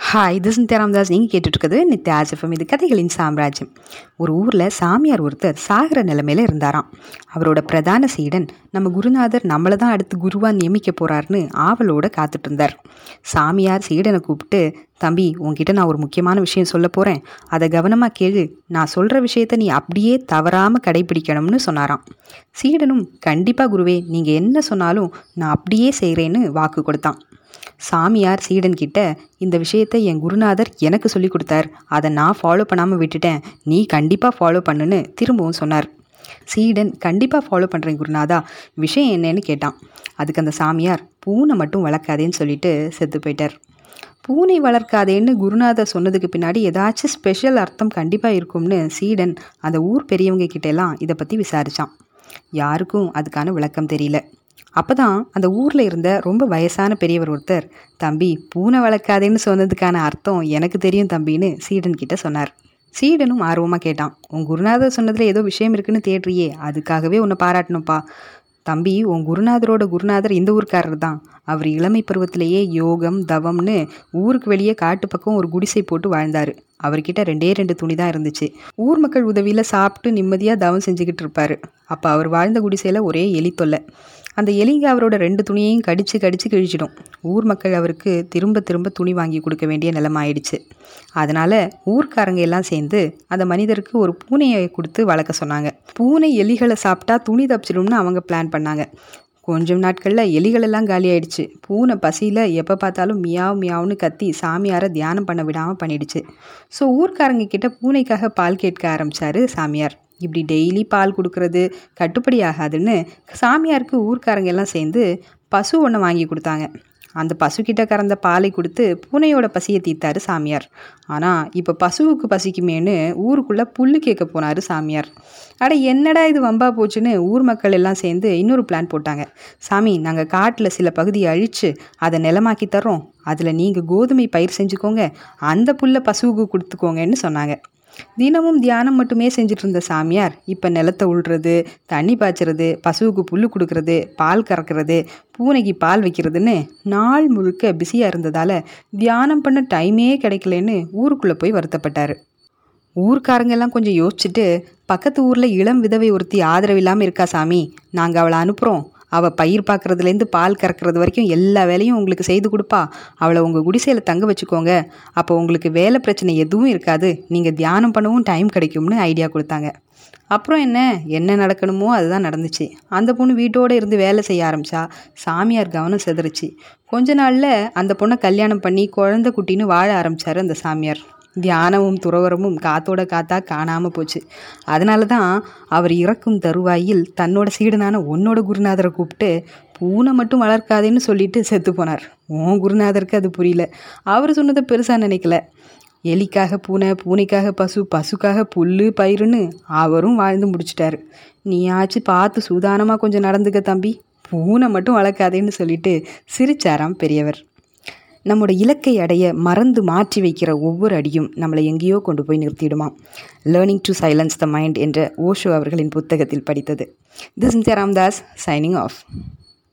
hi இது சிந்தியா ராமதாஸ் நீங்கள் கேட்டுட்ருக்குது நித்யா ஆசிஃபம் இது கதைகளின் சாம்ராஜ்யம் ஒரு ஊரில் சாமியார் ஒருத்தர் சாகிற நிலைமையில இருந்தாராம் அவரோட பிரதான சீடன் நம்ம குருநாதர் நம்மளை தான் அடுத்து குருவாக நியமிக்க போகிறாருன்னு ஆவலோட காத்துட்டு இருந்தார் சாமியார் சீடனை கூப்பிட்டு தம்பி உன்கிட்ட நான் ஒரு முக்கியமான விஷயம் சொல்ல போகிறேன் அதை கவனமாக கேளு நான் சொல்கிற விஷயத்த நீ அப்படியே தவறாமல் கடைபிடிக்கணும்னு சொன்னாராம் சீடனும் கண்டிப்பாக குருவே நீங்கள் என்ன சொன்னாலும் நான் அப்படியே செய்கிறேன்னு வாக்கு கொடுத்தான் சாமியார் சீடன் கிட்ட இந்த விஷயத்தை என் குருநாதர் எனக்கு சொல்லி கொடுத்தார் அதை நான் ஃபாலோ பண்ணாமல் விட்டுட்டேன் நீ கண்டிப்பாக ஃபாலோ பண்ணுன்னு திரும்பவும் சொன்னார் சீடன் கண்டிப்பாக ஃபாலோ பண்ணுறேன் குருநாதா விஷயம் என்னன்னு கேட்டான் அதுக்கு அந்த சாமியார் பூனை மட்டும் வளர்க்காதேன்னு சொல்லிட்டு செத்து போயிட்டார் பூனை வளர்க்காதேன்னு குருநாதர் சொன்னதுக்கு பின்னாடி ஏதாச்சும் ஸ்பெஷல் அர்த்தம் கண்டிப்பாக இருக்கும்னு சீடன் அந்த ஊர் பெரியவங்க கிட்டெல்லாம் இதை பற்றி விசாரித்தான் யாருக்கும் அதுக்கான விளக்கம் தெரியல அப்போ தான் அந்த ஊரில் இருந்த ரொம்ப வயசான பெரியவர் ஒருத்தர் தம்பி பூனை வளர்க்காதேன்னு சொன்னதுக்கான அர்த்தம் எனக்கு தெரியும் தம்பின்னு சீடன் கிட்ட சொன்னார் சீடனும் ஆர்வமாக கேட்டான் உன் குருநாதர் சொன்னதில் ஏதோ விஷயம் இருக்குன்னு தேடுறியே அதுக்காகவே உன்னை பாராட்டணும்ப்பா தம்பி உன் குருநாதரோட குருநாதர் இந்த ஊருக்காரர் தான் அவர் இளமை பருவத்திலேயே யோகம் தவம்னு ஊருக்கு வெளியே காட்டு பக்கம் ஒரு குடிசை போட்டு வாழ்ந்தார் அவர்கிட்ட ரெண்டே ரெண்டு துணி தான் இருந்துச்சு ஊர் மக்கள் உதவியில் சாப்பிட்டு நிம்மதியாக தவம் செஞ்சுக்கிட்டு இருப்பார் அப்போ அவர் வாழ்ந்த குடிசையில் ஒரே எலி தொல்லை அந்த எலிங்க அவரோட ரெண்டு துணியையும் கடிச்சு கடிச்சு கிழிச்சிடும் ஊர் மக்கள் அவருக்கு திரும்ப திரும்ப துணி வாங்கி கொடுக்க வேண்டிய நிலைமை ஆயிடுச்சு அதனால் ஊர்க்காரங்க எல்லாம் சேர்ந்து அந்த மனிதருக்கு ஒரு பூனையை கொடுத்து வளர்க்க சொன்னாங்க பூனை எலிகளை சாப்பிட்டா துணி தப்பிச்சிடும்னு அவங்க பிளான் பண்ணாங்க கொஞ்சம் நாட்களில் எலிகள் எல்லாம் காலி ஆயிடுச்சு பூனை பசியில் எப்போ பார்த்தாலும் மியாவ் மியாவ்னு கத்தி சாமியாரை தியானம் பண்ண விடாமல் பண்ணிடுச்சு ஸோ ஊர்க்காரங்க கிட்ட பூனைக்காக பால் கேட்க ஆரம்பிச்சாரு சாமியார் இப்படி டெய்லி பால் கொடுக்கறது கட்டுப்படி ஆகாதுன்னு சாமியாருக்கு ஊர்க்காரங்க எல்லாம் சேர்ந்து பசு ஒன்று வாங்கி கொடுத்தாங்க அந்த பசுக்கிட்ட கறந்த பாலை கொடுத்து பூனையோட பசியை தீர்த்தாரு சாமியார் ஆனால் இப்போ பசுவுக்கு பசிக்குமேன்னு ஊருக்குள்ளே புல்லு கேட்க போனார் சாமியார் அட என்னடா இது வம்பா போச்சுன்னு ஊர் மக்கள் எல்லாம் சேர்ந்து இன்னொரு பிளான் போட்டாங்க சாமி நாங்கள் காட்டில் சில பகுதியை அழித்து அதை நிலமாக்கி தர்றோம் அதில் நீங்கள் கோதுமை பயிர் செஞ்சுக்கோங்க அந்த புல்லை பசுவுக்கு கொடுத்துக்கோங்கன்னு சொன்னாங்க தினமும் தியானம் மட்டுமே செஞ்சுட்டு இருந்த சாமியார் இப்போ நிலத்தை உள்றது தண்ணி பாய்ச்சறது பசுவுக்கு புல் கொடுக்கறது பால் கறக்கிறது பூனைக்கு பால் வைக்கிறதுன்னு நாள் முழுக்க பிஸியாக இருந்ததால் தியானம் பண்ண டைமே கிடைக்கலன்னு ஊருக்குள்ளே போய் வருத்தப்பட்டார் ஊர்க்காரங்க எல்லாம் கொஞ்சம் யோசிச்சுட்டு பக்கத்து ஊரில் இளம் விதவை ஒருத்தி ஆதரவு இல்லாமல் இருக்கா சாமி நாங்கள் அவளை அனுப்புகிறோம் அவள் பயிர் பார்க்குறதுலேருந்து பால் கறக்கிறது வரைக்கும் எல்லா வேலையும் உங்களுக்கு செய்து கொடுப்பா அவளை உங்கள் குடிசையில் தங்க வச்சுக்கோங்க அப்போ உங்களுக்கு வேலை பிரச்சனை எதுவும் இருக்காது நீங்கள் தியானம் பண்ணவும் டைம் கிடைக்கும்னு ஐடியா கொடுத்தாங்க அப்புறம் என்ன என்ன நடக்கணுமோ அதுதான் நடந்துச்சு அந்த பொண்ணு வீட்டோடு இருந்து வேலை செய்ய ஆரம்பிச்சா சாமியார் கவனம் செதறிச்சு கொஞ்ச நாளில் அந்த பொண்ணை கல்யாணம் பண்ணி குழந்தை குட்டின்னு வாழ ஆரம்பித்தார் அந்த சாமியார் தியானமும் துறவரமும் காத்தோட காத்தா காணாமல் போச்சு அதனால தான் அவர் இறக்கும் தருவாயில் தன்னோட சீடனான உன்னோட குருநாதரை கூப்பிட்டு பூனை மட்டும் வளர்க்காதேன்னு சொல்லிட்டு செத்து போனார் உன் குருநாதருக்கு அது புரியல அவர் சொன்னதை பெருசாக நினைக்கல எலிக்காக பூனை பூனைக்காக பசு பசுக்காக புல் பயிருன்னு அவரும் வாழ்ந்து முடிச்சிட்டாரு நீயாச்சும் பார்த்து சூதானமாக கொஞ்சம் நடந்துக்க தம்பி பூனை மட்டும் வளர்க்காதேன்னு சொல்லிட்டு சிரிச்சாராம் பெரியவர் நம்மோட இலக்கை அடைய மறந்து மாற்றி வைக்கிற ஒவ்வொரு அடியும் நம்மளை எங்கேயோ கொண்டு போய் நிறுத்திடுமாம் learning to silence the mind என்ற ஓஷோ அவர்களின் புத்தகத்தில் படித்தது this India Ramdas signing of